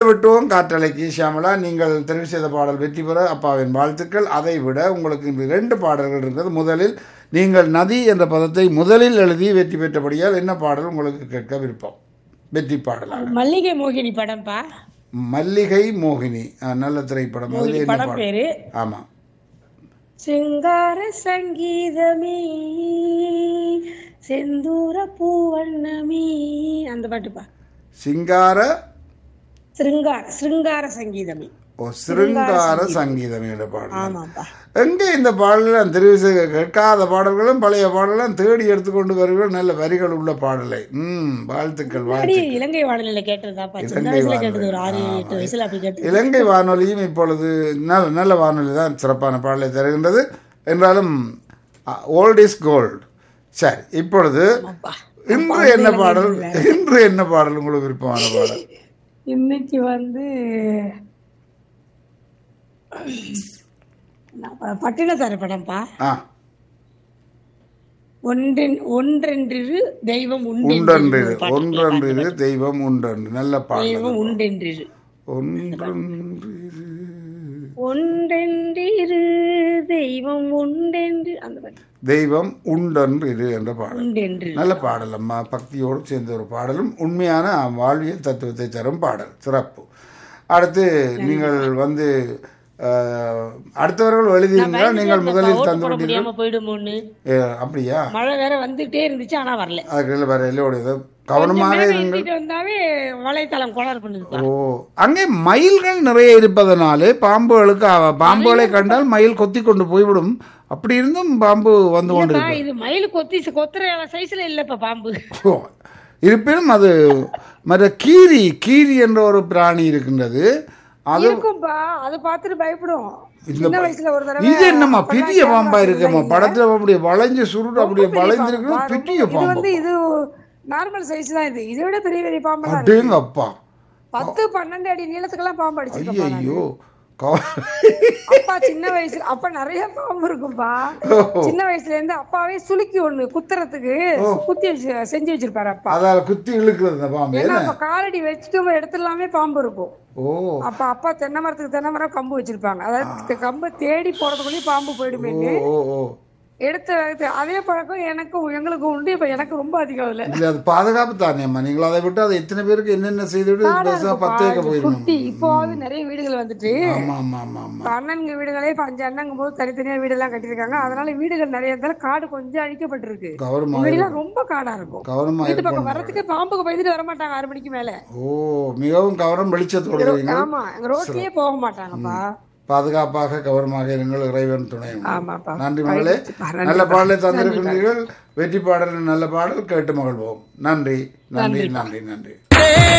விட்டுவோம் காற்றலைக்கு ஷியாமலா நீங்கள் தெரிவு செய்த பாடல் வெற்றி பெற அப்பாவின் வாழ்த்துக்கள் அதை விட உங்களுக்கு இன்று ரெண்டு பாடல்கள் இருக்கிறது முதலில் நீங்கள் நதி என்ற பதத்தை முதலில் எழுதி வெற்றி பெற்றபடியால் என்ன பாடல் உங்களுக்கு கேட்க விருப்பம் வெற்றி பாடலாக மல்லிகை மோகினி படம்ப்பா மல்லிகை மோகினி ஆ, நல்ல திரைப்படம் அதில் என்ன படம் பாடல் பேரு ஆமாம் சிங்கார சங்கீதமே செந்தூர பூவண்ணமே அந்த பாட்டுப்பா சிங்கார சிருங்கார சிருங்கார சங்கீதமே ஓ சிருங்கார சங்கீதம் என்ற பாடல் ஆமாப்பா எங்கே இந்த பாடலாம் தெரிவு செய்ய கேட்காத பாடல்களும் பழைய பாடலாம் தேடி எடுத்துக்கொண்டு வருவீர்கள் நல்ல வரிகள் உள்ள பாடலை ம் வாழ்த்துக்கள் அப்படி வாழ்த்து இலங்கை வானொலியில கேட்டதாப்பா சின்ன இலங்கை வயசுல வானொலி. கேட்டது ஒரு ஆறு ஆமா. எட்டு வயசுல அப்படி கேட்டது இலங்கை வானொலியும் இப்பொழுது நல்ல நல்ல வானொலி தான் சிறப்பான பாடலை தருகின்றது என்றாலும் ஓல்ட் இஸ் கோல்டு சரி இப்பொழுது அப்பா இன்று என்ன பாடல் இன்று என்ன பாடல் உங்களுக்கு விருப்பமான பாடல் இன்னைக்கு வந்து பட்டினத்தார படம்ப்பா ஆ ஒன்றென் ஒன்றென்றிரு தெய்வம் உண்டன்றிரு உண்டென்று பாட்டு. ஒன்றன்றிரு தெய்வம் உண்டன்று நல்ல பாடல் தெய்வம் உண்டென்றிரு ஒன்றன்றிரு ஒன்றென்றிரு தெய்வம் உண்டென்று அந்த பாட்டு தெய்வம் உண்டன்றிரு என்ற பாடல் உண்டென்று நல்ல பாடல் அம்மா பக்தியோடு சேர்ந்த ஒரு பாடலும் உண்மையான வாழ்வியல் தத்துவத்தை தரும் பாடல் சிறப்பு அடுத்து நீங்கள் வந்து அஹ், அடுத்தவர்கள் எழுதியிருந்தா நீங்கள் முதலில் ஓட்டு தந்து போட விட்டீர்கள் முடியாம போயிடுமோன்னு ஏ, அப்படியா மழை வேற வந்துட்டே இருந்துச்சு ஆனா வரல அதுக்கு வேற எல்லோடைய கவனமாக மேல இருங்கள் ஏத்திட்டு வந்தாவே வலைத்தளம் கோளாறு பண்ணுதுப்பா ஓ அங்கே மயில்கள் நிறைய இருப்பதனாலே பாம்புகளுக்கு அவ- பாம்புகளை கண்டால் மயில் கொத்தி கொண்டு போய்விடும் அப்படி இருந்தும் பாம்பு வந்து கொண்டு இல்லப்பா, இது மயில் கொத்தி கொத்துற சைஸ்ல இல்லப்பா பாம்பு ஓ, இருப்பினும் அது மற்ற கீரி கீரி என்ற ஒரு பிராணி இருக்கின்றது அது இருக்கும்பா அது பார்த்துட்டு பயப்படும் சின்ன வயசுல ஒரு தடவை இது என்னம்மா பெரிய பாம்பா இருக்கேம்மா படத்துல அப்படியே வளைஞ்சு சுருட்டு அப்படியே வளைஞ்சிருக்கு பெரிய இது பாம்பு வந்து இது நார்மல் சைஸ் தான் இது இதை விட பெரிய பெரிய பாம்பு தான் அடேங்க அப்பா பத்து பன்னெண்டு அடி நீளத்துக்கெல்லாம் பாம்பு அடிச்சிருக்கோம் ஐயோ அப்பா சின்ன வயசுல அப்ப நிறைய பாம்பு இருக்கும்பா சின்ன வயசுல இருந்து அப்பாவே சுளுக்கி ஒண்ணு குத்துறதுக்கு குத்தி வச்சு செஞ்சு வச்சிருப்பாரு அப்பா அதால குத்தி இழுக்கிறது இந்த பாம்பு ஏன்னா அப்ப காலடி வச்சுட்டு இடத்துல எல்லாமே பாம்பு இருக்கும் ஓ அப்ப அப்பா தென்னை மரத்துக்கு தென்னை மரம் கம்பு வச்சிருப்பாங்க அதாவது கம்பை தேடி போறதுக்குள்ளேயும் பாம்பு போயிடுமே ஓ ஓ ஓ எடுத்து எடுத்து அதே பழக்கம் எனக்கும் எங்களுக்கும் உண்டு இப்ப எனக்கு ரொம்ப அதிகம் இல்ல இல்ல அது பாதுகாப்பு தானே அம்மா நீங்கள் அதை விட்டு அதை எத்தனை பேருக்கு என்னென்ன செய்துவிட்டு பெருசா பத்து ஏக்க போயிடணும் குட்டி இப்போவாவது நிறைய வீடுகள் வந்துட்டு ஆமா ஆமா ஆமா ஆமா இப்ப அண்ணனுங்க வீடுகளே இப்ப அஞ்சு அண்ணங்க போது தனித்தனியா வீடெல்லாம் கட்டியிருக்காங்க அதனால வீடுகள் நிறைய இருந்தாலும் காடு கொஞ்சம் அழிக்கப்பட்டிருக்கு கவனமா முன்னாடிலாம் ரொம்ப காடா இருக்கும் கவனமா வீட்டு பக்கம் இருக்கணும் வரதுக்கு பாம்புக்கு பயந்துட்டு வர மாட்டாங்க ஆறு மணிக்கு மேல ஓ மிகவும் கவனம் வெளிச்சத்தோடு இருங்கள் ஆமா எங்க ரோட்லயே போக மாட்டாங்கப்பா பாதுகாப்பாக கவனமாக இருங்கள் இறைவன் துணை உண்டு. ஆமாப்பா நன்றி மகளே நல்ல பாடலை தந்திருக்கின்றீர்கள் வெற்றி பாடல் நல்ல பாடல் கேட்டு மகிழ்வோம் நன்றி நன்றி நன்றி நன்றி